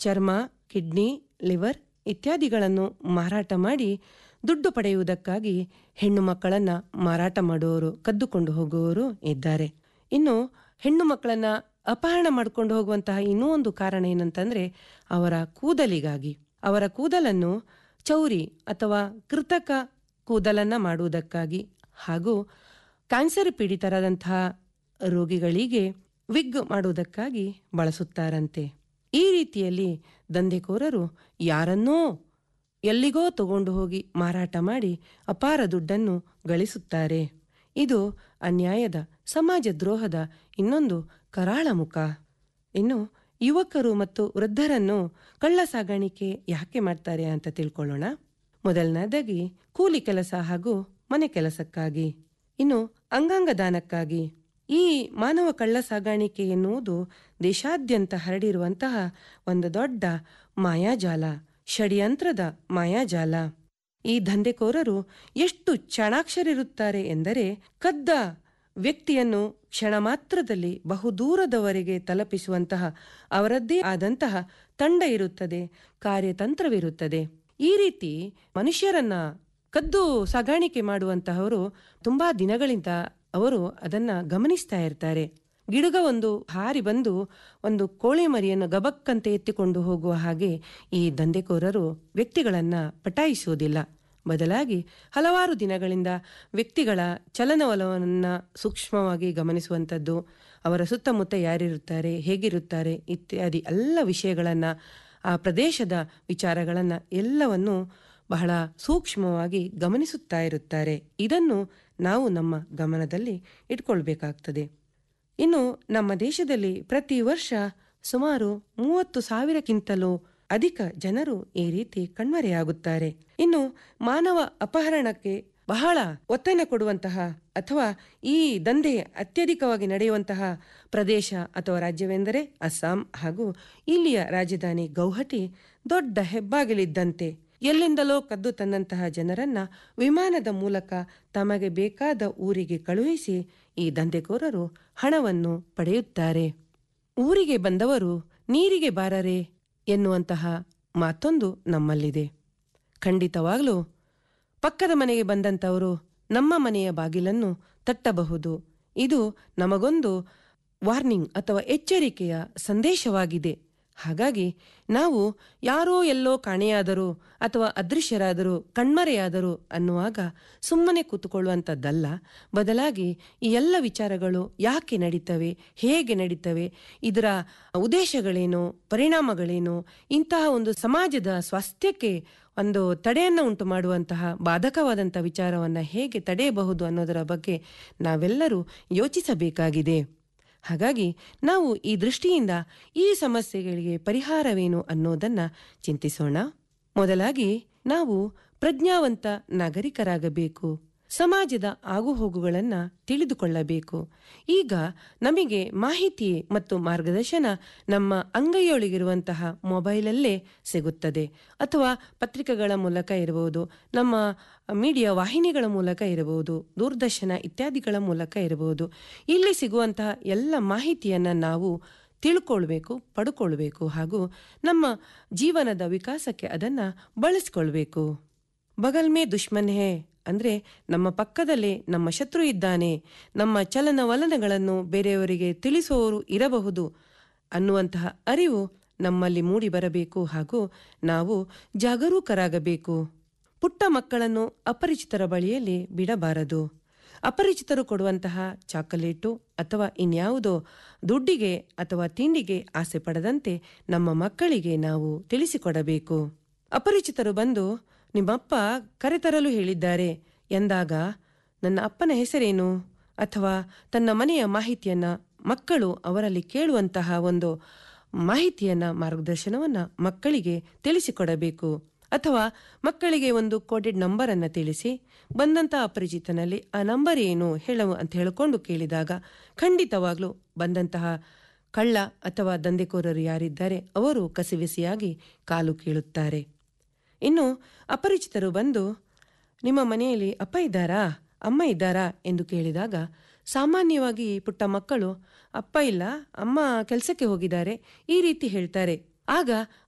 ಚರ್ಮ kidney liver ಇತ್ಯಾದಿಗಳನ್ನು ಮಾರಾಟ ಮಾಡಿ ದುಡ್ಡು ಪಡೆಯುವುದಕ್ಕಾಗಿ ಹೆಣ್ಣು ಮಕ್ಕಳನ್ನ ಮಾರಾಟ ಮಾಡುವವರು ಕದ್ದುಕೊಂಡು ಹೋಗುವವರು ಇದ್ದಾರೆ ಇನ್ನು ಹೆಣ್ಣು ಮಕ್ಕಳನ್ನ ಅಪಹರಣ ಮಾಡಿಕೊಂಡು ಹೋಗುವಂತಹ ಇನ್ನೂ ಒಂದು ಕಾರಣ ಏನಂತಂದ್ರೆ ಅವರ ಕೂದಲಿಗಾಗಿ ಅವರ ಕೂದಲನ್ನು ಚೌರಿ ಅಥವಾ ಕೃತಕ ಕೂದಲನ್ನ ಮಾಡುವುದಕ್ಕಾಗಿ ಹಾಗೂ ಕ್ಯಾನ್ಸರ್ ಪೀಡಿತರಾದಂತಹ ರೋಗಿಗಳಿಗೆ ವಿಗ್ ಮಾಡುವುದಕ್ಕಾಗಿ ಬಳಸುತ್ತಾರಂತೆ ಈ ರೀತಿಯಲ್ಲಿ ದಂಧೆಕೋರರು ಯಾರನ್ನೋ ಎಲ್ಲಿಗೋ ತಗೊಂಡು ಹೋಗಿ ಮಾರಾಟ ಮಾಡಿ ಅಪಾರ ದುಡ್ಡನ್ನು ಗಳಿಸುತ್ತಾರೆ ಇದು ಅನ್ಯಾಯದ ಸಮಾಜ ದ್ರೋಹದ ಇನ್ನೊಂದು ಕರಾಳ ಮುಖ ಇನ್ನು ಯುವಕರು ಮತ್ತು ವೃದ್ಧರನ್ನು ಕಳ್ಳ ಸಾಗಾಣಿಕೆ ಯಾಕೆ ಮಾಡ್ತಾರೆ ಅಂತ ತಿಳ್ಕೊಳ್ಳೋಣ ಮೊದಲನೇದಾಗಿ ಕೂಲಿ ಕೆಲಸ ಹಾಗೂ ಮನೆ ಕೆಲಸಕ್ಕಾಗಿ ಇನ್ನು ಅಂಗಾಂಗ ದಾನಕ್ಕಾಗಿ ಈ ಮಾನವ ಕಳ್ಳ ಸಾಗಾಣಿಕೆ ಎನ್ನುವುದು ದೇಶಾದ್ಯಂತ ಹರಡಿರುವಂತಹ ಒಂದು ದೊಡ್ಡ ಮಾಯಾಜಾಲ ಷಡ್ಯಂತ್ರದ ಮಾಯಾಜಾಲ ಈ ದಂಧೆಕೋರರು ಎಷ್ಟು ಚಾಣಾಕ್ಷರಿರುತ್ತಾರೆ ಎಂದರೆ ಕದ್ದ ವ್ಯಕ್ತಿಯನ್ನು ಕ್ಷಣ ಮಾತ್ರದಲ್ಲಿ ಬಹುದೂರದವರೆಗೆ ತಲುಪಿಸುವಂತಹ ಅವರದ್ದೇ ಆದಂತಹ ತಂಡ ಇರುತ್ತದೆ ಕಾರ್ಯತಂತ್ರವಿರುತ್ತದೆ ಈ ರೀತಿ ಮನುಷ್ಯರನ್ನ ಕದ್ದು ಸಾಗಾಣಿಕೆ ಮಾಡುವಂತಹವರು ತುಂಬಾ ದಿನಗಳಿಂದ ಅವರು ಅದನ್ನ ಗಮನಿಸ್ತಾ ಇರ್ತಾರೆ ಗಿಡುಗ ಒಂದು ಹಾರಿ ಬಂದು ಒಂದು ಕೋಳಿ ಮರಿಯನ್ನು ಗಬಕ್ಕಂತೆ ಎತ್ತಿಕೊಂಡು ಹೋಗುವ ಹಾಗೆ ಈ ದಂಧೆಕೋರರು ವ್ಯಕ್ತಿಗಳನ್ನ ಪಟಾಯಿಸುವುದಿಲ್ಲ ಬದಲಾಗಿ ಹಲವಾರು ದಿನಗಳಿಂದ ವ್ಯಕ್ತಿಗಳ ಚಲನವಲವನ್ನ ಸೂಕ್ಷ್ಮವಾಗಿ ಗಮನಿಸುವಂಥದ್ದು ಅವರ ಸುತ್ತಮುತ್ತ ಯಾರಿರುತ್ತಾರೆ ಹೇಗಿರುತ್ತಾರೆ ಇತ್ಯಾದಿ ಎಲ್ಲ ವಿಷಯಗಳನ್ನ ಆ ಪ್ರದೇಶದ ವಿಚಾರಗಳನ್ನ ಎಲ್ಲವನ್ನು ಬಹಳ ಸೂಕ್ಷ್ಮವಾಗಿ ಗಮನಿಸುತ್ತಾ ಇರುತ್ತಾರೆ ಇದನ್ನು ನಾವು ನಮ್ಮ ಗಮನದಲ್ಲಿ ಇಟ್ಕೊಳ್ಬೇಕಾಗ್ತದೆ ಇನ್ನು ನಮ್ಮ ದೇಶದಲ್ಲಿ ಪ್ರತಿ ವರ್ಷ ಸುಮಾರು ಮೂವತ್ತು ಸಾವಿರಕ್ಕಿಂತಲೂ ಅಧಿಕ ಜನರು ಈ ರೀತಿ ಕಣ್ಮರೆಯಾಗುತ್ತಾರೆ ಇನ್ನು ಮಾನವ ಅಪಹರಣಕ್ಕೆ ಬಹಳ ಒತ್ತನ್ನು ಕೊಡುವಂತಹ ಅಥವಾ ಈ ದಂಧೆ ಅತ್ಯಧಿಕವಾಗಿ ನಡೆಯುವಂತಹ ಪ್ರದೇಶ ಅಥವಾ ರಾಜ್ಯವೆಂದರೆ ಅಸ್ಸಾಂ ಹಾಗೂ ಇಲ್ಲಿಯ ರಾಜಧಾನಿ ಗೌಹಟಿ ದೊಡ್ಡ ಹೆಬ್ಬಾಗಿಲಿದ್ದಂತೆ ಎಲ್ಲಿಂದಲೋ ಕದ್ದು ತಂದಂತಹ ಜನರನ್ನ ವಿಮಾನದ ಮೂಲಕ ತಮಗೆ ಬೇಕಾದ ಊರಿಗೆ ಕಳುಹಿಸಿ ಈ ದಂಧೆಕೋರರು ಹಣವನ್ನು ಪಡೆಯುತ್ತಾರೆ ಊರಿಗೆ ಬಂದವರು ನೀರಿಗೆ ಬಾರರೆ ಎನ್ನುವಂತಹ ಮಾತೊಂದು ನಮ್ಮಲ್ಲಿದೆ ಖಂಡಿತವಾಗ್ಲೂ ಪಕ್ಕದ ಮನೆಗೆ ಬಂದಂಥವರು ನಮ್ಮ ಮನೆಯ ಬಾಗಿಲನ್ನು ತಟ್ಟಬಹುದು ಇದು ನಮಗೊಂದು ವಾರ್ನಿಂಗ್ ಅಥವಾ ಎಚ್ಚರಿಕೆಯ ಸಂದೇಶವಾಗಿದೆ ಹಾಗಾಗಿ ನಾವು ಯಾರೋ ಎಲ್ಲೋ ಕಾಣೆಯಾದರೂ ಅಥವಾ ಅದೃಶ್ಯರಾದರೂ ಕಣ್ಮರೆಯಾದರೂ ಅನ್ನುವಾಗ ಸುಮ್ಮನೆ ಕೂತುಕೊಳ್ಳುವಂಥದ್ದಲ್ಲ ಬದಲಾಗಿ ಈ ಎಲ್ಲ ವಿಚಾರಗಳು ಯಾಕೆ ನಡೀತವೆ ಹೇಗೆ ನಡೀತವೆ ಇದರ ಉದ್ದೇಶಗಳೇನು ಪರಿಣಾಮಗಳೇನು ಇಂತಹ ಒಂದು ಸಮಾಜದ ಸ್ವಾಸ್ಥ್ಯಕ್ಕೆ ಒಂದು ತಡೆಯನ್ನು ಉಂಟು ಮಾಡುವಂತಹ ಬಾಧಕವಾದಂಥ ವಿಚಾರವನ್ನು ಹೇಗೆ ತಡೆಯಬಹುದು ಅನ್ನೋದರ ಬಗ್ಗೆ ನಾವೆಲ್ಲರೂ ಯೋಚಿಸಬೇಕಾಗಿದೆ ಹಾಗಾಗಿ ನಾವು ಈ ದೃಷ್ಟಿಯಿಂದ ಈ ಸಮಸ್ಯೆಗಳಿಗೆ ಪರಿಹಾರವೇನು ಅನ್ನೋದನ್ನ ಚಿಂತಿಸೋಣ ಮೊದಲಾಗಿ ನಾವು ಪ್ರಜ್ಞಾವಂತ ನಾಗರಿಕರಾಗಬೇಕು ಸಮಾಜದ ಆಗುಹೋಗುಗಳನ್ನ ತಿಳಿದುಕೊಳ್ಳಬೇಕು ಈಗ ನಮಗೆ ಮಾಹಿತಿ ಮತ್ತು ಮಾರ್ಗದರ್ಶನ ನಮ್ಮ ಅಂಗೈಯೊಳಗಿರುವಂತಹ ಮೊಬೈಲಲ್ಲೇ ಸಿಗುತ್ತದೆ ಅಥವಾ ಪತ್ರಿಕೆಗಳ ಮೂಲಕ ಇರಬಹುದು ನಮ್ಮ ಮೀಡಿಯಾ ವಾಹಿನಿಗಳ ಮೂಲಕ ಇರಬಹುದು ದೂರದರ್ಶನ ಇತ್ಯಾದಿಗಳ ಮೂಲಕ ಇರಬಹುದು ಇಲ್ಲಿ ಸಿಗುವಂತಹ ಎಲ್ಲ ಮಾಹಿತಿಯನ್ನ ನಾವು ತಿಳ್ಕೊಳ್ಬೇಕು ಪಡ್ಕೊಳ್ಬೇಕು ಹಾಗೂ ನಮ್ಮ ಜೀವನದ ವಿಕಾಸಕ್ಕೆ ಅದನ್ನ ಬಳಸ್ಕೊಳ್ಬೇಕು ಬಗಲ್ ಮೇ ದುಶ್ಮನ್ ಹೇ ಅಂದ್ರೆ ನಮ್ಮ ಪಕ್ಕದಲ್ಲೇ ನಮ್ಮ ಶತ್ರು ಇದ್ದಾನೆ ನಮ್ಮ ಚಲನವಲನಗಳನ್ನು ಬೇರೆಯವರಿಗೆ ತಿಳಿಸುವವರು ಇರಬಹುದು ಅನ್ನುವಂತಹ ಅರಿವು ನಮ್ಮಲ್ಲಿ ಮೂಡಿ ಬರಬೇಕು ಹಾಗೂ ನಾವು ಜಾಗರೂಕರಾಗಬೇಕು ಪುಟ್ಟ ಮಕ್ಕಳನ್ನು ಅಪರಿಚಿತರ ಬಳಿಯಲ್ಲಿ ಬಿಡಬಾರದು ಅಪರಿಚಿತರು ಕೊಡುವಂತಹ ಚಾಕೊಲೇಟು ಅಥವಾ ಇನ್ಯಾವುದೋ ದುಡ್ಡಿಗೆ ಅಥವಾ ತಿಂಡಿಗೆ ಆಸೆ ಪಡದಂತೆ ನಮ್ಮ ಮಕ್ಕಳಿಗೆ ನಾವು ತಿಳಿಸಿಕೊಡಬೇಕು ಅಪರಿಚಿತರು ಬಂದು ನಿಮ್ಮಪ್ಪ ಕರೆತರಲು ಹೇಳಿದ್ದಾರೆ ಎಂದಾಗ ನನ್ನ ಅಪ್ಪನ ಹೆಸರೇನು ಅಥವಾ ತನ್ನ ಮನೆಯ ಮಾಹಿತಿಯನ್ನ ಮಕ್ಕಳು ಅವರಲ್ಲಿ ಕೇಳುವಂತಹ ಒಂದು ಮಾಹಿತಿಯನ್ನ ಮಾರ್ಗದರ್ಶನವನ್ನ ಮಕ್ಕಳಿಗೆ ತಿಳಿಸಿಕೊಡಬೇಕು ಅಥವಾ ಮಕ್ಕಳಿಗೆ ಒಂದು ಕೋಡೆಡ್ ನಂಬರ್ ಅನ್ನ ತಿಳಿಸಿ ಬಂದಂತಹ ಅಪರಿಚಿತನಲ್ಲಿ ಆ ನಂಬರ್ ಏನು ಹೇಳವು ಅಂತ ಹೇಳಿಕೊಂಡು ಕೇಳಿದಾಗ ಖಂಡಿತವಾಗ್ಲೂ ಬಂದಂತಹ ಕಳ್ಳ ಅಥವಾ ದಂಧೆಕೋರರು ಯಾರಿದ್ದಾರೆ ಅವರು ಕಸಿವಿಸಿಯಾಗಿ ಕಾಲು ಕೀಳುತ್ತಾರೆ ಇನ್ನು ಅಪರಿಚಿತರು ಬಂದು ನಿಮ್ಮ ಮನೆಯಲ್ಲಿ ಅಪ್ಪ ಇದ್ದಾರಾ ಅಮ್ಮ ಇದ್ದಾರಾ ಎಂದು ಕೇಳಿದಾಗ ಸಾಮಾನ್ಯವಾಗಿ ಪುಟ್ಟ ಮಕ್ಕಳು ಅಪ್ಪ ಇಲ್ಲ ಅಮ್ಮ ಕೆಲಸಕ್ಕೆ ಹೋಗಿದ್ದಾರೆ ಈ ರೀತಿ ಹೇಳ್ತಾರೆ ಆಗ